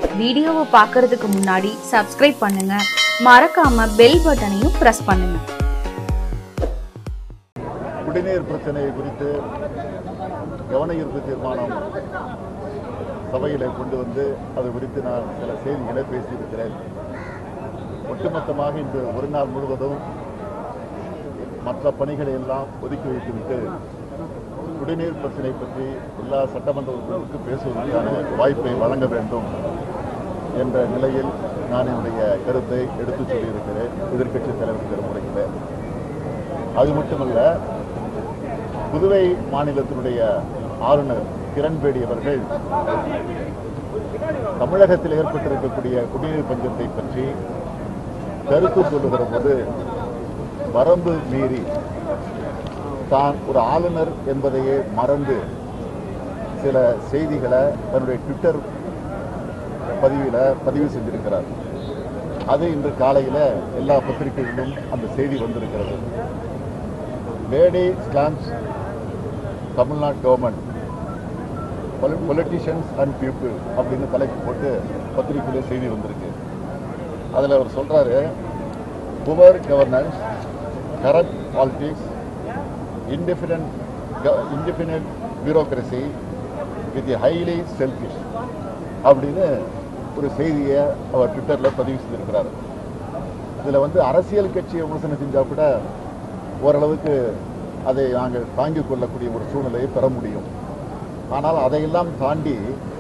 வீடியோவை பார்க்கறதுக்கு முன்னாடி சப்ஸ்கிரைப் பண்ணுங்க மறக்காம பெல் பட்டனையும் பிரஸ் பண்ணுங்க குடிநீர் பிரச்சனை குறித்து கவன ஈர்ப்பு தீர்மானம் சபையிலே கொண்டு வந்து அது குறித்து நான் சில செய்திகளை பேசியிருக்கிறேன் ஒட்டுமொத்தமாக இன்று ஒரு நாள் முழுவதும் மற்ற பணிகளை எல்லாம் ஒதுக்கி வைத்துவிட்டு குடிநீர் பிரச்சனை பற்றி எல்லா சட்டமன்ற உறுப்பினருக்கும் பேசுவதற்கான வாய்ப்பை வழங்க வேண்டும் என்ற நிலையில் நான் என்னுடைய கருத்தை எடுத்துச் சொல்லியிருக்கிறேன் எதிர்க்கட்சித் தலைவர் முறையில் அது மட்டுமல்ல புதுவை மாநிலத்தினுடைய ஆளுநர் கிரண்பேடி அவர்கள் தமிழகத்தில் ஏற்பட்டிருக்கக்கூடிய குடிநீர் பஞ்சத்தை பற்றி கருத்து சொல்லுகிற போது வரம்பு மீறி தான் ஒரு ஆளுநர் என்பதையே மறந்து சில செய்திகளை தன்னுடைய ட்விட்டர் பதிவில் பதிவு செஞ்சிருக்கிறார் அது இன்று காலையில் எல்லா பத்திரிகைகளிலும் அந்த செய்தி வந்திருக்கிறது lady slams Tamil Nadu government politicians and people அப்படின்னு தலைப்பு போட்டு பத்திரிகையில செய்தி வந்திருக்கு அதில் அவர் சொல்றாரு poor governance corrupt politics இன்டிஃபிடன்ட் independent bureaucracy with highly selfish அப்படின்னு ஒரு செய்தியை அவர் ட்விட்டரில் பதிவு செய்திருக்கிறார் இதில் வந்து அரசியல் கட்சியை விமர்சனம் செஞ்சால் கூட ஓரளவுக்கு அதை நாங்கள் தாங்கிக் கொள்ளக்கூடிய ஒரு சூழ்நிலையை பெற முடியும் ஆனால் அதையெல்லாம் தாண்டி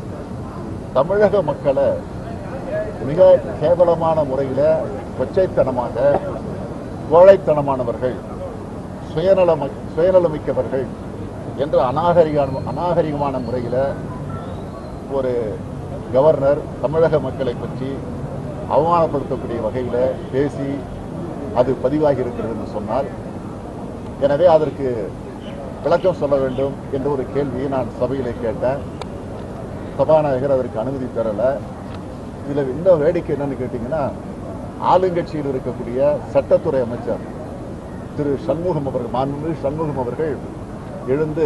தமிழக மக்களை மிக கேவலமான முறையில் கொச்சைத்தனமாக கோழைத்தனமானவர்கள் சுயநலம் சுயநலமிக்கவர்கள் என்று அநாகரிக அநாகரிகமான முறையில் ஒரு கவர்னர் தமிழக மக்களை பற்றி அவமானப்படுத்தக்கூடிய வகையில் பேசி அது பதிவாகி இருக்கிறது என்று சொன்னால் எனவே அதற்கு விளக்கம் சொல்ல வேண்டும் என்ற ஒரு கேள்வியை நான் சபையிலே கேட்டேன் சபாநாயகர் அதற்கு அனுமதி தரல இதில் இன்னும் வேடிக்கை என்னன்னு கேட்டிங்கன்னா ஆளுங்கட்சியில் இருக்கக்கூடிய சட்டத்துறை அமைச்சர் திரு சண்முகம் அவர்கள் மாண்புமிகு சண்முகம் அவர்கள் எழுந்து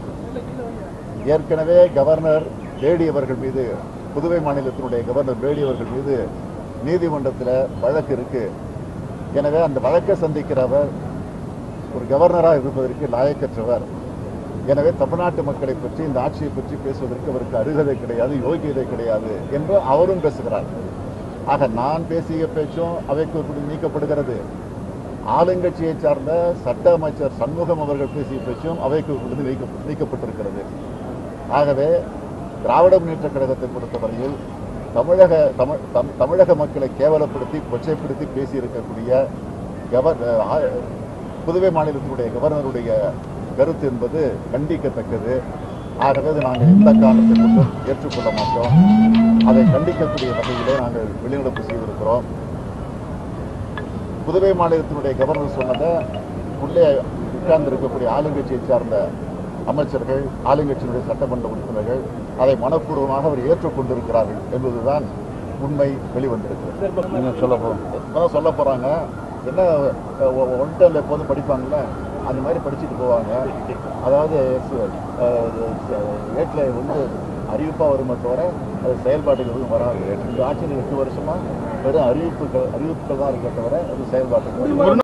ஏற்கனவே கவர்னர் பேடி அவர்கள் மீது புதுவை மாநிலத்தினுடைய கவர்னர் பேடி அவர்கள் மீது நீதிமன்றத்தில் வழக்கு இருக்கு எனவே அந்த வழக்கை சந்திக்கிறவர் ஒரு கவர்னராக இருப்பதற்கு லாயக்கற்றவர் எனவே தமிழ்நாட்டு மக்களை பற்றி இந்த ஆட்சியை பற்றி பேசுவதற்கு அவருக்கு அருகதை கிடையாது யோகியதை கிடையாது என்று அவரும் பேசுகிறார் ஆக நான் பேசிய பேச்சும் அவைக்கு நீக்கப்படுகிறது ஆளுங்கட்சியை சார்ந்த சட்ட அமைச்சர் சண்முகம் அவர்கள் பேசிய பேச்சும் அவைக்கு நீக்க நீக்கப்பட்டிருக்கிறது ஆகவே திராவிட முன்னேற்ற கழகத்தை பொறுத்தவரையில் தமிழக தமிழ் தம்- தமிழக மக்களை கேவலப்படுத்தி கொச்சைப்படுத்தி பேசியிருக்கக்கூடிய கவர் ஆ- புதுவை மாநிலத்தினுடைய கவர்னருடைய கருத்து என்பது கண்டிக்கத்தக்கது ஆகவே அதை நாங்கள் எந்த காரணத்தை கொண்டும் ஏற்றுக்கொள்ள மாட்டோம் அதை கண்டிக்கக்கூடிய வகையிலே நாங்கள் வெளிநடப்பு செய்திருக்கிறோம் புதுவை மாநிலத்தினுடைய கவர்னர் சொன்னதை உள்ளே உட்கார்ந்து இருக்கக்கூடிய ஆளுங்கட்சியை சார்ந்த அமைச்சர்கள் ஆளுங்கட்சியினுடைய சட்டமன்ற உறுப்பினர்கள் அதை மனப்பூர்வமாக அவர் ஏற்றுக்கொண்டிருக்கிறார்கள் என்பதுதான் உண்மை வெளிவந்திருக்கிறது நீங்கள் சொல்ல போகிறோம் சொல்ல போகிறாங்க என்ன ஒன் டேர்ல எப்போதும் படிப்பாங்கல்ல அந்த மாதிரி படிச்சுட்டு போவாங்க அதாவது ஏட்டில் வந்து அறிவிப்பாக வருமே தவிர அது செயல்பாட்டுக்கு எதுவும் வராது இந்த ஆட்சியில் எட்டு வருஷமா வெறும் அறிவிப்புகள் அறிவிப்புகள் தான் இருக்க தவிர அது செயல்பாட்டுக்கு வராது.